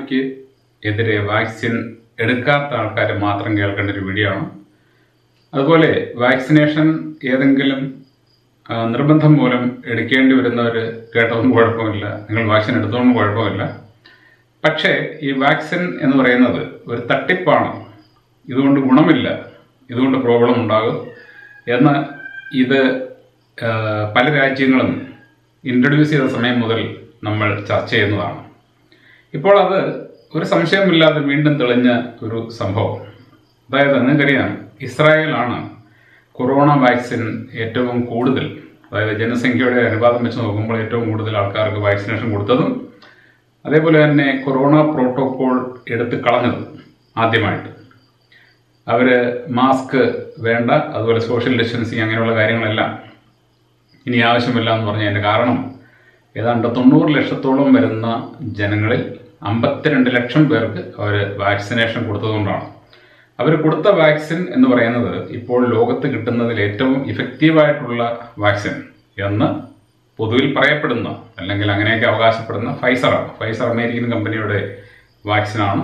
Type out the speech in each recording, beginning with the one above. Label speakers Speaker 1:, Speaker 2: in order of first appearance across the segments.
Speaker 1: കൊറോണയ്ക്ക് എതിരെ വാക്സിൻ എടുക്കാത്ത ആൾക്കാർ മാത്രം കേൾക്കേണ്ട ഒരു വീഡിയോ ആണ് അതുപോലെ വാക്സിനേഷൻ ഏതെങ്കിലും ആ, നിർബന്ധം മൂലം എടുക്കേണ്ടി വരുന്നവർ കേട്ടതൊന്നും കുഴപ്പമില്ല നിങ്ങൾ വാക്സിൻ എടുത്തതൊന്നും കുഴപ്പമില്ല പക്ഷേ ഈ വാക്സിൻ എന്ന് പറയുന്നത് ഒരു തട്ടിപ്പാണ് ഇതുകൊണ്ട് ഗുണമില്ല ഇതുകൊണ്ട് പ്രോബ്ലം ഉണ്ടാകും എന്ന് ഇത് ആ, പല രാജ്യങ്ങളും ഇൻട്രൊഡ്യൂസ് ചെയ്ത സമയം മുതൽ നമ്മൾ ചർച്ച ചെയ്യുന്നതാണ് ഇപ്പോൾ അത് ഒരു സംശയമില്ലാതെ വീണ്ടും തെളിഞ്ഞ ഒരു സംഭവം അതായത് നിങ്ങൾക്കറിയാം ഇസ്രായേലാണ് കൊറോണ വാക്സിൻ ഏറ്റവും കൂടുതൽ അതായത് ജനസംഖ്യയുടെ അനുപാതം വെച്ച് നോക്കുമ്പോൾ ഏറ്റവും കൂടുതൽ ആൾക്കാർക്ക് വാക്സിനേഷൻ കൊടുത്തതും അതേപോലെ തന്നെ കൊറോണ പ്രോട്ടോകോൾ എടുത്ത് കളഞ്ഞത് ആദ്യമായിട്ട് അവർ മാസ്ക് വേണ്ട അതുപോലെ സോഷ്യൽ ഡിസ്റ്റൻസിങ് അങ്ങനെയുള്ള കാര്യങ്ങളെല്ലാം ഇനി ആവശ്യമില്ല എന്ന് പറഞ്ഞതിൻ്റെ കാരണം ഏതാണ്ട് തൊണ്ണൂറ് ലക്ഷത്തോളം വരുന്ന ജനങ്ങളിൽ അമ്പത്തിരണ്ട് ലക്ഷം പേർക്ക് അവർ വാക്സിനേഷൻ കൊടുത്തതുകൊണ്ടാണ് അവർ കൊടുത്ത വാക്സിൻ എന്ന് പറയുന്നത് ഇപ്പോൾ ലോകത്ത് കിട്ടുന്നതിൽ ഏറ്റവും ഇഫക്റ്റീവായിട്ടുള്ള വാക്സിൻ എന്ന് പൊതുവിൽ പറയപ്പെടുന്ന അല്ലെങ്കിൽ അങ്ങനെയൊക്കെ അവകാശപ്പെടുന്ന ഫൈസറാണ് ഫൈസർ അമേരിക്കൻ കമ്പനിയുടെ വാക്സിനാണ്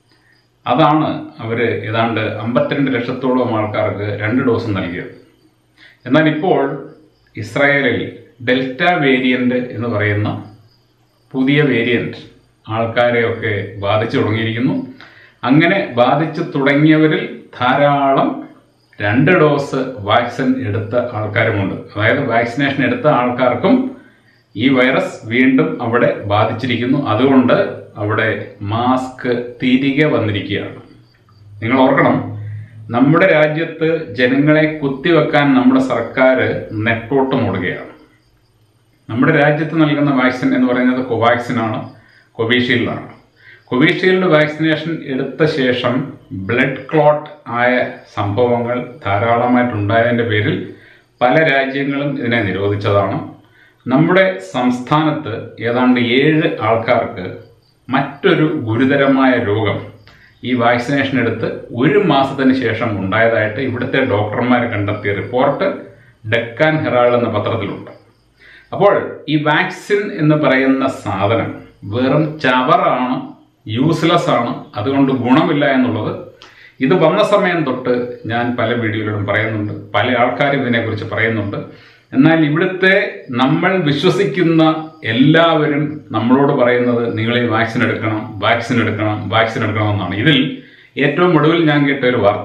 Speaker 1: അതാണ് അവർ ഏതാണ്ട് അമ്പത്തിരണ്ട് ലക്ഷത്തോളം ആൾക്കാർക്ക് രണ്ട് ഡോസ് നൽകിയത് എന്നാൽ ഇപ്പോൾ ഇസ്രായേലിൽ ഡെൽറ്റ വേരിയന്റ് എന്ന് പറയുന്ന പുതിയ വേരിയന്റ് ആൾക്കാരെയൊക്കെ ബാധിച്ചു തുടങ്ങിയിരിക്കുന്നു അങ്ങനെ ബാധിച്ചു തുടങ്ങിയവരിൽ ധാരാളം രണ്ട് ഡോസ് വാക്സിൻ എടുത്ത ആൾക്കാരുമുണ്ട് അതായത് വാക്സിനേഷൻ എടുത്ത ആൾക്കാർക്കും ഈ വൈറസ് വീണ്ടും അവിടെ ബാധിച്ചിരിക്കുന്നു അതുകൊണ്ട് അവിടെ മാസ്ക് തിരികെ വന്നിരിക്കുകയാണ് നിങ്ങൾ ഓർക്കണം നമ്മുടെ രാജ്യത്ത് ജനങ്ങളെ കുത്തിവെക്കാൻ നമ്മുടെ സർക്കാർ നെട്ടോട്ടം ഓടുകയാണ് നമ്മുടെ രാജ്യത്ത് നൽകുന്ന വാക്സിൻ എന്ന് പറയുന്നത് കോവാക്സിൻ ആണ് കോവിഷീൽഡാണ് കോവിഷീൽഡ് വാക്സിനേഷൻ എടുത്ത ശേഷം ബ്ലഡ് ക്ലോട്ട് ആയ സംഭവങ്ങൾ ധാരാളമായിട്ടുണ്ടായതിൻ്റെ പേരിൽ പല രാജ്യങ്ങളും ഇതിനെ നിരോധിച്ചതാണ് നമ്മുടെ സംസ്ഥാനത്ത് ഏതാണ്ട് ഏഴ് ആൾക്കാർക്ക് മറ്റൊരു ഗുരുതരമായ രോഗം ഈ വാക്സിനേഷൻ എടുത്ത് ഒരു മാസത്തിന് ശേഷം ഉണ്ടായതായിട്ട് ഇവിടുത്തെ ഡോക്ടർമാർ കണ്ടെത്തിയ റിപ്പോർട്ട് ഡെക്കാൻ ഹെറാൾഡ് എന്ന പത്രത്തിലുണ്ട് അപ്പോൾ ഈ വാക്സിൻ എന്ന് പറയുന്ന സാധനം വെറും ചവറാണ് യൂസ്ലെസ് ആണ് അതുകൊണ്ട് ഗുണമില്ല എന്നുള്ളത് ഇത് വന്ന സമയം തൊട്ട് ഞാൻ പല വീഡിയോയിലും പറയുന്നുണ്ട് പല ആൾക്കാരും ഇതിനെക്കുറിച്ച് പറയുന്നുണ്ട് എന്നാൽ ഇവിടുത്തെ നമ്മൾ വിശ്വസിക്കുന്ന എല്ലാവരും നമ്മളോട് പറയുന്നത് നിങ്ങൾ ഈ വാക്സിൻ എടുക്കണം വാക്സിൻ എടുക്കണം വാക്സിൻ എടുക്കണമെന്നാണ് ഇതിൽ ഏറ്റവും ഒടുവിൽ ഞാൻ കേട്ട ഒരു വാർത്ത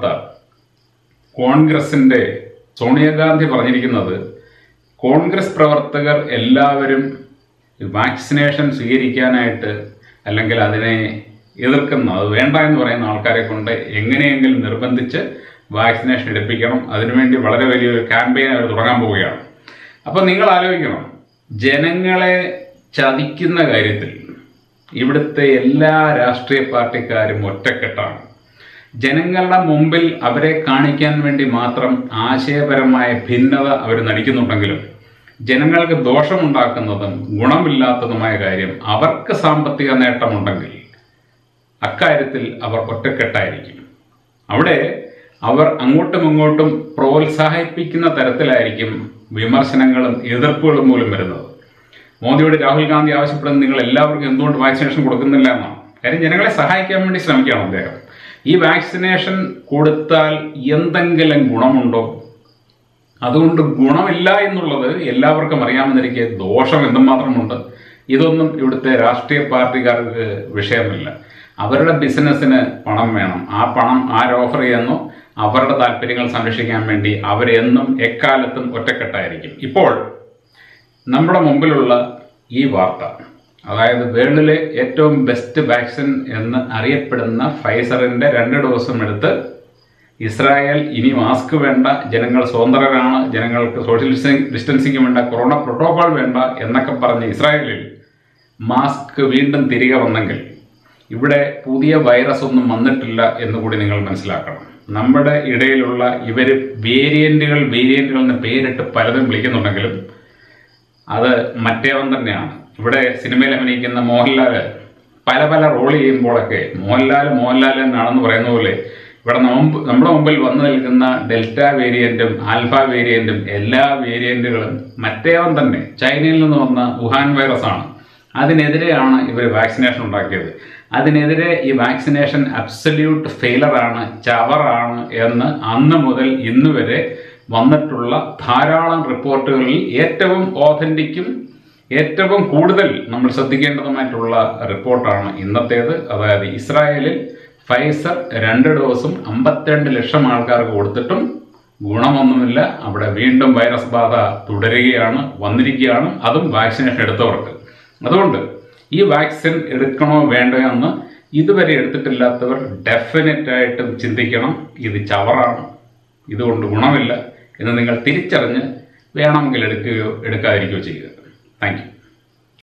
Speaker 1: കോൺഗ്രസിന്റെ സോണിയാഗാന്ധി പറഞ്ഞിരിക്കുന്നത് കോൺഗ്രസ് പ്രവർത്തകർ എല്ലാവരും വാക്സിനേഷൻ സ്വീകരിക്കാനായിട്ട് അല്ലെങ്കിൽ അതിനെ എതിർക്കുന്ന അത് വേണ്ട എന്ന് പറയുന്ന ആൾക്കാരെ കൊണ്ട് എങ്ങനെയെങ്കിലും നിർബന്ധിച്ച് വാക്സിനേഷൻ എടുപ്പിക്കണം അതിനുവേണ്ടി വളരെ വലിയൊരു ക്യാമ്പയിൻ അവർ തുടങ്ങാൻ പോവുകയാണ് അപ്പോൾ നിങ്ങൾ ആലോചിക്കണം ജനങ്ങളെ ചതിക്കുന്ന കാര്യത്തിൽ ഇവിടുത്തെ എല്ലാ രാഷ്ട്രീയ പാർട്ടിക്കാരും ഒറ്റക്കെട്ടാണ് ജനങ്ങളുടെ മുമ്പിൽ അവരെ കാണിക്കാൻ വേണ്ടി മാത്രം ആശയപരമായ ഭിന്നത അവർ നടിക്കുന്നുണ്ടെങ്കിലും ജനങ്ങൾക്ക് ദോഷമുണ്ടാക്കുന്നതും ഗുണമില്ലാത്തതുമായ കാര്യം അവർക്ക് സാമ്പത്തിക നേട്ടമുണ്ടെങ്കിൽ അക്കാര്യത്തിൽ അവർ ഒറ്റക്കെട്ടായിരിക്കും അവിടെ അവർ അങ്ങോട്ടും ഇങ്ങോട്ടും പ്രോത്സാഹിപ്പിക്കുന്ന തരത്തിലായിരിക്കും വിമർശനങ്ങളും എതിർപ്പുകളും മൂലം വരുന്നത് മോദിയോട് രാഹുൽ ഗാന്ധി ആവശ്യപ്പെടുന്നത് നിങ്ങൾ എല്ലാവർക്കും എന്തുകൊണ്ട് വാക്സിനേഷൻ കൊടുക്കുന്നില്ല എന്നാണ് കാര്യം ജനങ്ങളെ സഹായിക്കാൻ വേണ്ടി ശ്രമിക്കുകയാണ് അദ്ദേഹം ഈ വാക്സിനേഷൻ കൊടുത്താൽ എന്തെങ്കിലും ഗുണമുണ്ടോ അതുകൊണ്ട് ഗുണമില്ല എന്നുള്ളത് എല്ലാവർക്കും അറിയാമെന്നിരിക്കെ ദോഷം എന്തുമാത്രമുണ്ട് ഇതൊന്നും ഇവിടുത്തെ രാഷ്ട്രീയ പാർട്ടിക്കാർക്ക് വിഷയമില്ല അവരുടെ ബിസിനസ്സിന് പണം വേണം ആ പണം ആര് ഓഫർ ചെയ്യുന്നു അവരുടെ താല്പര്യങ്ങൾ സംരക്ഷിക്കാൻ വേണ്ടി അവരെന്നും എക്കാലത്തും ഒറ്റക്കെട്ടായിരിക്കും ഇപ്പോൾ നമ്മുടെ മുമ്പിലുള്ള ഈ വാർത്ത അതായത് വേൾഡിലെ ഏറ്റവും ബെസ്റ്റ് വാക്സിൻ എന്ന് അറിയപ്പെടുന്ന ഫൈസറിന്റെ രണ്ട് ഡോസും എടുത്ത് ഇസ്രായേൽ ഇനി മാസ്ക് വേണ്ട ജനങ്ങൾ സ്വതന്ത്രരാണ് ജനങ്ങൾക്ക് സോഷ്യൽ ഡിസ്റ്റൻസിങ് വേണ്ട കൊറോണ പ്രോട്ടോകോൾ വേണ്ട എന്നൊക്കെ പറഞ്ഞ് ഇസ്രായേലിൽ മാസ്ക് വീണ്ടും തിരികെ വന്നെങ്കിൽ ഇവിടെ പുതിയ വൈറസ് ഒന്നും വന്നിട്ടില്ല എന്ന് കൂടി നിങ്ങൾ മനസ്സിലാക്കണം നമ്മുടെ ഇടയിലുള്ള ഇവർ വേരിയന്റുകൾ വേരിയന്റുകൾ എന്ന് പേരിട്ട് പലതും വിളിക്കുന്നുണ്ടെങ്കിലും അത് മറ്റേവൻ തന്നെയാണ് ഇവിടെ സിനിമയിൽ അഭിനയിക്കുന്ന മോഹൻലാല് പല പല റോൾ ചെയ്യുമ്പോഴൊക്കെ മോഹൻലാൽ മോഹൻലാൽ എന്നാണെന്ന് പറയുന്ന പോലെ ഇവിടെ മുമ്പ് നമ്മുടെ മുമ്പിൽ വന്നു നിൽക്കുന്ന ഡെൽറ്റ വേരിയന്റും ആൽഫ വേരിയന്റും എല്ലാ വേരിയന്റുകളും മറ്റേവൻ തന്നെ ചൈനയിൽ നിന്ന് വന്ന വുഹാൻ വൈറസ് ആണ് അതിനെതിരെയാണ് ഇവർ വാക്സിനേഷൻ ഉണ്ടാക്കിയത് അതിനെതിരെ ഈ വാക്സിനേഷൻ അബ്സല്യൂട്ട് ഫെയിലറാണ് ചവറാണ് എന്ന് അന്ന് മുതൽ ഇന്ന് വരെ വന്നിട്ടുള്ള ധാരാളം റിപ്പോർട്ടുകളിൽ ഏറ്റവും ഓഥൻറ്റിക്കും ഏറ്റവും കൂടുതൽ നമ്മൾ ശ്രദ്ധിക്കേണ്ടതുമായിട്ടുള്ള റിപ്പോർട്ടാണ് ഇന്നത്തേത് അതായത് ഇസ്രായേലിൽ ഫൈസർ രണ്ട് ഡോസും അമ്പത്തിരണ്ട് ലക്ഷം ആൾക്കാർക്ക് കൊടുത്തിട്ടും ഗുണമൊന്നുമില്ല അവിടെ വീണ്ടും വൈറസ് ബാധ തുടരുകയാണ് വന്നിരിക്കുകയാണ് അതും വാക്സിനേഷൻ എടുത്തവർക്ക് അതുകൊണ്ട് ഈ വാക്സിൻ എടുക്കണോ വേണ്ടോ എന്ന് ഇതുവരെ എടുത്തിട്ടില്ലാത്തവർ ഡെഫിനറ്റ് ആയിട്ടും ചിന്തിക്കണം ഇത് ചവറാണ് ഇതുകൊണ്ട് ഗുണമില്ല എന്ന് നിങ്ങൾ തിരിച്ചറിഞ്ഞ് വേണമെങ്കിൽ എടുക്കുകയോ എടുക്കാതിരിക്കുകയോ ചെയ്യുക താങ്ക് യു